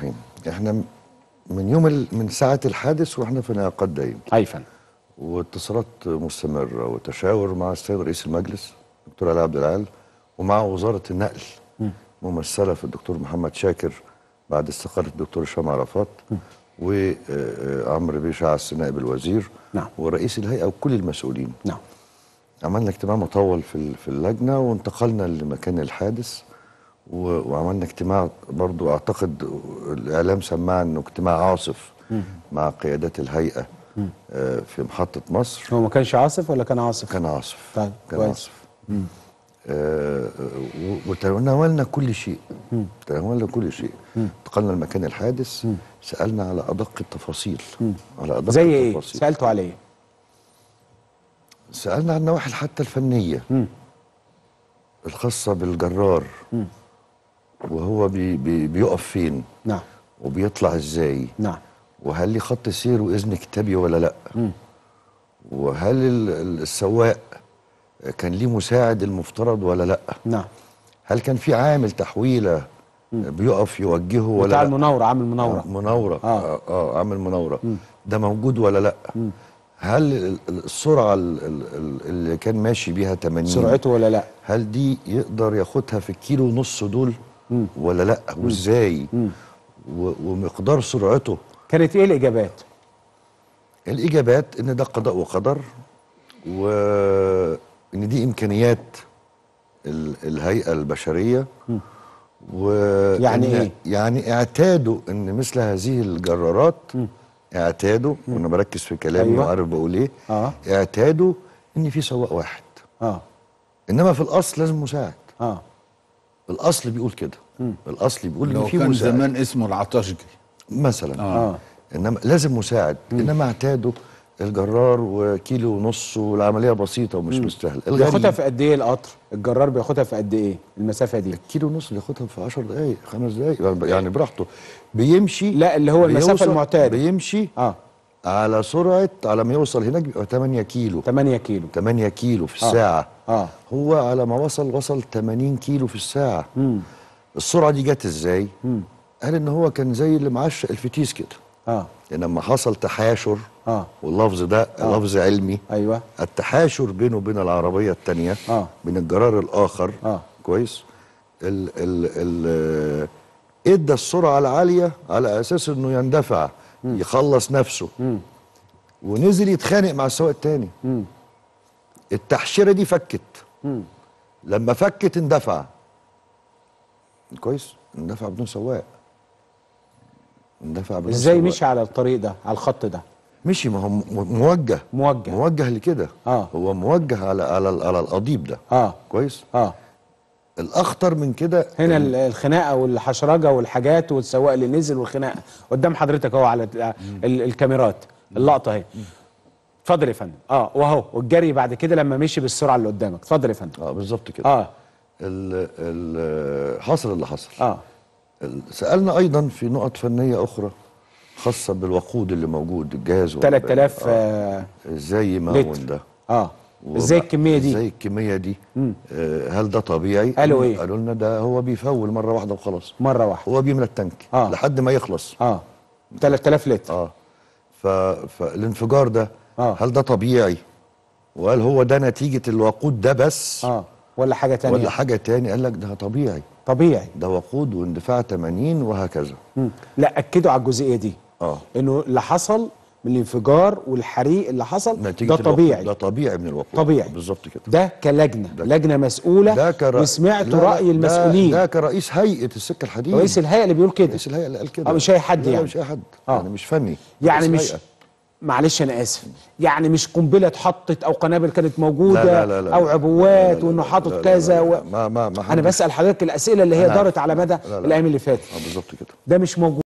الرحيم احنا م- من يوم ال... من ساعة الحادث واحنا في انعقاد دايم اي فندم واتصالات مستمرة وتشاور مع السيد رئيس المجلس دكتور علي عبد العال ومع وزارة النقل ممثلة في الدكتور محمد شاكر بعد استقالة الدكتور هشام عرفات وعمرو بيه شعث نائب الوزير نعم. ورئيس الهيئة وكل المسؤولين نعم عملنا اجتماع مطول في ال- في اللجنه وانتقلنا لمكان الحادث و- وعملنا اجتماع برضو اعتقد الاعلام سماه انه اجتماع عاصف مع قيادات الهيئه آه، في محطه مصر هو ما كانش عاصف ولا كان عاصف؟ كان عاصف طيب، كان كويس. عاصف آه، و- وتناولنا كل شيء تناولنا كل شيء انتقلنا لمكان الحادث سالنا على ادق التفاصيل على ادق زي ايه؟ التفاصيل سالته على ايه؟ سألنا عن النواحي حتى الفنية الخاصة بالجرار وهو بي بي بيقف فين نعم وبيطلع ازاي نعم وهل ليه خط سير وإذن كتابي ولا لا وهل ال- ال- السواق كان ليه مساعد المفترض ولا لا نعم هل كان في عامل تحويلة بيقف يوجهه ولا بتاع لا المناوره عامل مناوره مناورة آه. اه, آه عامل مناورة ده موجود ولا لا هل ال- ال- السرعة ال- ال- ال- اللي كان ماشي بيها 80 سرعته ولا لا؟ هل دي يقدر ياخدها في الكيلو ونص دول ولا لا وازاي و- ومقدار سرعته كانت ايه الاجابات؟ الاجابات ان ده قضاء وقدر وان دي امكانيات ال- الهيئه البشريه و يعني إن- إيه؟ يعني اعتادوا ان مثل هذه الجرارات اعتادوا وانا بركز في كلامي أيوة. وعارف بقول ايه آه. اعتادوا ان في سواق واحد اه انما في الاصل لازم مساعد اه الاصل بيقول كده الاصل بيقول ان لو في كان مساعد زمان اسمه العطشجي مثلا اه انما لازم مساعد انما اعتادوا الجرار وكيلو ونص والعمليه بسيطه ومش مستاهله بياخدها الغريب في قد ايه القطر؟ الجرار بياخدها في قد ايه؟ المسافه دي؟ كيلو ونص بياخدها في 10 دقائق خمس دقائق يعني- يعني براحته بيمشي لا، اللي هو المسافة بيوصل- المعتادة. بيمشي اه على سرعه على ما يوصل هناك بيبقى 8 كيلو 8 كيلو 8 كيلو في الساعه آه. هو على ما وصل وصل 80 كيلو في الساعه السرعه دي جت ازاي قال ان هو كان زي اللي معشق الفتيس كده اه لما حصل تحاشر اه واللفظ ده آه. لفظ علمي ايوه التحاشر بينه وبين العربية التانية آه. بين الجرار الآخر آه. كويس ال ال ال ادى السرعة العالية على أساس إنه يندفع يخلص نفسه ونزل يتخانق مع السواق التاني التحشيرة دي فكت لما فكت اندفع كويس اندفع بدون سواق اندفع بدون ازاي سواق. مشي على الطريق ده على الخط ده؟ مشي ما هو م- موجه موجه. موجه لكده آه. هو موجه على على على القضيب ده اه كويس اه الاخطر من كده هنا إن- ال- الخناقه والحشرجه والحاجات والسواق اللي نزل والخناقه قدام حضرتك اهو على ال- ال- الكاميرات اللقطه اهي اتفضل يا فندم اه واهو والجري بعد كده لما مشي بالسرعه اللي قدامك اتفضل يا فندم اه بالظبط كده اه ال ال حصل اللي حصل اه ال- سالنا ايضا في نقط فنيه اخرى خاصه بالوقود اللي موجود الجهاز وال- 3000 آه. آه ازاي لتر يمون ده اه وبقى- ازاي الكميه دي ازاي الكميه دي آه هل ده طبيعي قالوا إيه؟ قالوا لنا ده هو بيفول مره واحده وخلاص مره واحده هو بيملى التانك آه. لحد ما يخلص اه 3000 لتر اه ف... فالانفجار ده آه. هل ده طبيعي وهل هو ده نتيجة الوقود ده بس اه ولا حاجه تانية ولا حاجة تاني قال لك ده طبيعي طبيعي ده وقود واندفاع 80 وهكذا مم. لا اكدوا على الجزئيه دي اه انه اللي حصل من الانفجار والحريق اللي حصل نتيجة ده الوقود. طبيعي ده طبيعي من الوقود طبيعي. بالظبط كده ده كلجنه ده- لجنه مسؤوله ده كر... وسمعتوا لا، لا، راي ده- المسؤولين ده كرئيس هيئة السكة الحديد رئيس الهيئه اللي بيقول كده رئيس الهيئة اللي قال كده آه، مش أي حد لا، لا يعني. مش أي حد آه. يعني مش فني يعني رئيس مش الهيئة. معلش انا اسف يعني مش قنبله اتحطت او قنابل كانت موجوده لا، لا، لا، او لا. عبوات لا، لا، وانه لا، حاطط لا، لا، كذا لا، و... لا. ما ما ما انا حدش- بسال حضرتك الاسئله اللي هي أنا دارت عارف. على مدى لا، لا. الايام اللي فاتت اه بالظبط كده ده مش موجود